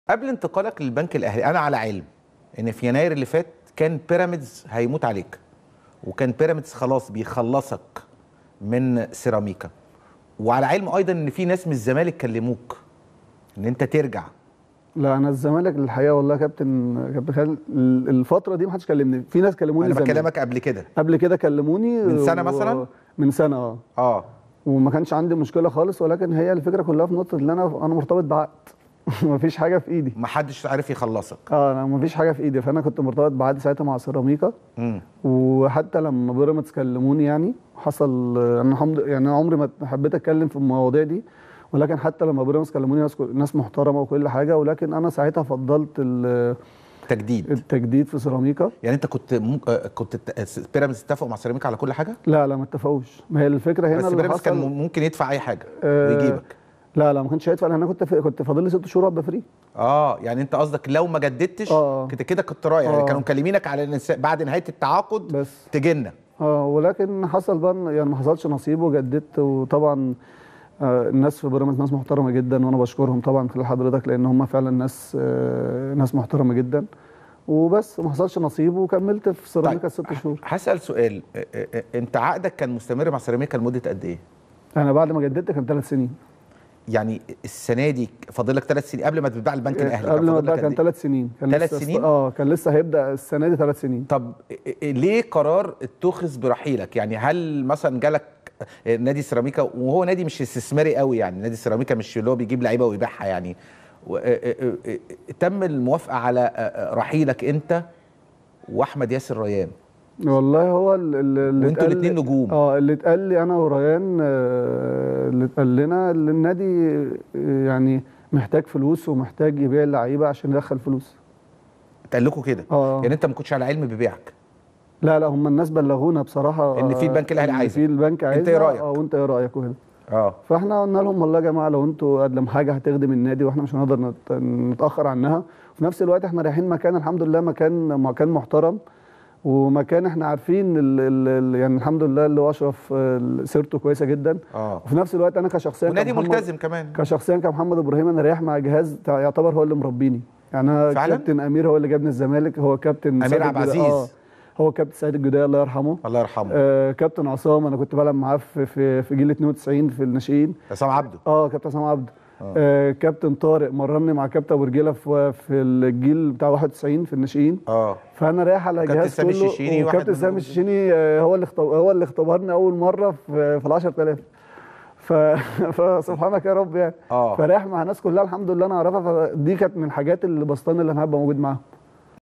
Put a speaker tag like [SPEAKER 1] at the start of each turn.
[SPEAKER 1] قبل انتقالك للبنك الاهلي انا على علم ان في يناير اللي فات كان بيراميدز هيموت عليك وكان بيراميدز خلاص بيخلصك من سيراميكا وعلى علم ايضا ان في ناس من الزمالك كلموك ان انت ترجع
[SPEAKER 2] لا انا الزمالك الحقيقه والله يا كابتن كابتن خالد ال- الفتره دي ما حدش كلمني في ناس كلموني
[SPEAKER 1] انا
[SPEAKER 2] الزمالك.
[SPEAKER 1] بكلمك قبل كده
[SPEAKER 2] قبل كده كلموني
[SPEAKER 1] من سنة
[SPEAKER 2] و-
[SPEAKER 1] مثلاً؟
[SPEAKER 2] من سنه اه
[SPEAKER 1] اه
[SPEAKER 2] وما كانش عندي مشكله خالص ولكن هي الفكره كلها في نقطه ان انا انا مرتبط بعقد مفيش حاجه في ايدي
[SPEAKER 1] ما حدش عارف يخلصك
[SPEAKER 2] اه انا مفيش حاجه في ايدي فانا كنت مرتبط بعقد ساعتها مع سيراميكا
[SPEAKER 1] امم
[SPEAKER 2] وحتى لما بيراميدز كلموني يعني حصل انا الحمد يعني أنا عمري ما حبيت اتكلم في المواضيع دي ولكن حتى لما بيراميدز كلموني ناس ناس محترمه وكل حاجه ولكن انا ساعتها فضلت ال-
[SPEAKER 1] تجديد
[SPEAKER 2] التجديد في سيراميكا
[SPEAKER 1] يعني انت كنت ممكن كنت ت- بيراميدز اتفقوا مع سيراميكا على كل حاجه
[SPEAKER 2] لا لا ما اتفقوش ما هي الفكره هنا
[SPEAKER 1] بس
[SPEAKER 2] اللي
[SPEAKER 1] بيراميدز كان
[SPEAKER 2] حصل
[SPEAKER 1] ممكن يدفع اي حاجه
[SPEAKER 2] آه،
[SPEAKER 1] ويجيبك
[SPEAKER 2] لا لا ما كانش هيدفع لان انا كنت في كنت فاضل لي ست شهور ابقى فري
[SPEAKER 1] اه يعني انت قصدك لو ما جددتش
[SPEAKER 2] آه.
[SPEAKER 1] كده كده كنت رايح يعني
[SPEAKER 2] آه.
[SPEAKER 1] كانوا مكلمينك على ان س- بعد نهايه التعاقد
[SPEAKER 2] بس
[SPEAKER 1] تجينا
[SPEAKER 2] اه ولكن حصل بقى إن- يعني ما حصلش نصيب وجددت وطبعا آه الناس في بيراميدز ناس محترمه جدا وانا بشكرهم طبعا خلال حضرتك لان هم فعلا ناس آه ناس محترمه جدا وبس ما حصلش نصيب وكملت في سيراميكا الست شهور
[SPEAKER 1] هسال سؤال اه، اه، اه، انت عقدك كان مستمر مع سيراميكا لمده قد ايه؟
[SPEAKER 2] انا بعد ما جددت كان ثلاث سنين
[SPEAKER 1] يعني السنه دي فاضل لك ثلاث سنين قبل ما تتباع البنك الاهلي
[SPEAKER 2] قبل ما
[SPEAKER 1] فاضل لك
[SPEAKER 2] ابدا
[SPEAKER 1] قد
[SPEAKER 2] كان
[SPEAKER 1] إيه؟
[SPEAKER 2] ثلاث سنين كان
[SPEAKER 1] تلات
[SPEAKER 2] لسه-
[SPEAKER 1] سنين؟
[SPEAKER 2] اه كان لسه هيبدا السنه دي ثلاث سنين
[SPEAKER 1] طب اه، اه، ليه قرار اتخذ برحيلك؟ يعني هل مثلا جالك اه، نادي سيراميكا وهو نادي مش استثماري قوي يعني نادي سيراميكا مش اللي هو بيجيب لعيبه ويبيعها يعني و- اه، اه، اه، اه، تم الموافقه على اه، اه، رحيلك انت واحمد ياسر ريان
[SPEAKER 2] والله هو ال- ال- اللي
[SPEAKER 1] وانتوا
[SPEAKER 2] اتقال-
[SPEAKER 1] الاتنين نجوم.
[SPEAKER 2] اه اللي اتقال لي انا وريان آه، اللي اتقال لنا ان النادي آه، يعني محتاج فلوس ومحتاج يبيع اللعيبه عشان يدخل فلوس
[SPEAKER 1] اتقال لكم كده
[SPEAKER 2] اه
[SPEAKER 1] يعني انت ما كنتش على علم ببيعك
[SPEAKER 2] لا لا هم الناس بلغونا بصراحه
[SPEAKER 1] إن في
[SPEAKER 2] آه،
[SPEAKER 1] البنك الأهلي
[SPEAKER 2] إن
[SPEAKER 1] عايزك.
[SPEAKER 2] في البنك عايزك
[SPEAKER 1] إيه رأيك؟
[SPEAKER 2] اه وانت ايه رايك وكده
[SPEAKER 1] اه
[SPEAKER 2] فاحنا قلنا لهم والله يا جماعه لو انتوا قدم حاجه هتخدم النادي واحنا مش هنقدر نت- نتاخر عنها وفي نفس الوقت احنا رايحين مكان الحمد لله مكان مكان محترم ومكان احنا عارفين ال ال ال يعني الحمد لله اللي هو اشرف آه، سيرته كويسه جدا
[SPEAKER 1] اه
[SPEAKER 2] وفي نفس الوقت انا كشخصيا
[SPEAKER 1] ونادي
[SPEAKER 2] كمحمد-
[SPEAKER 1] ملتزم كمان
[SPEAKER 2] كشخصيا كمحمد ابراهيم انا رايح مع جهاز تع- يعتبر هو اللي مربيني يعني انا
[SPEAKER 1] فعلاً؟
[SPEAKER 2] كابتن امير هو اللي جابني الزمالك هو كابتن
[SPEAKER 1] أمير
[SPEAKER 2] سعيد
[SPEAKER 1] عبد
[SPEAKER 2] الجداي-
[SPEAKER 1] العزيز.
[SPEAKER 2] هو كابتن سعيد الجداي الله يرحمه
[SPEAKER 1] الله يرحمه
[SPEAKER 2] آه كابتن عصام انا كنت بلعب معاه في في, في جيل 92 في الناشئين
[SPEAKER 1] عصام عبده
[SPEAKER 2] اه كابتن عصام عبده آه كابتن طارق مرني مع كابتن ابو رجيله في في الجيل بتاع 91 في الناشئين
[SPEAKER 1] اه
[SPEAKER 2] فانا رايح على
[SPEAKER 1] وكابتن
[SPEAKER 2] جهاز
[SPEAKER 1] سامي
[SPEAKER 2] كله
[SPEAKER 1] الشيشيني واحد
[SPEAKER 2] وكابتن
[SPEAKER 1] من
[SPEAKER 2] سامي
[SPEAKER 1] دول.
[SPEAKER 2] الشيشيني آه، هو اللي اختب... هو اللي اختبرني اول مره في في ال 10000 ف... فسبحانك يا رب يعني
[SPEAKER 1] اه
[SPEAKER 2] فرايح مع ناس كلها الحمد لله انا اعرفها فدي كانت من الحاجات اللي بسطاني اللي انا هبقى موجود معاهم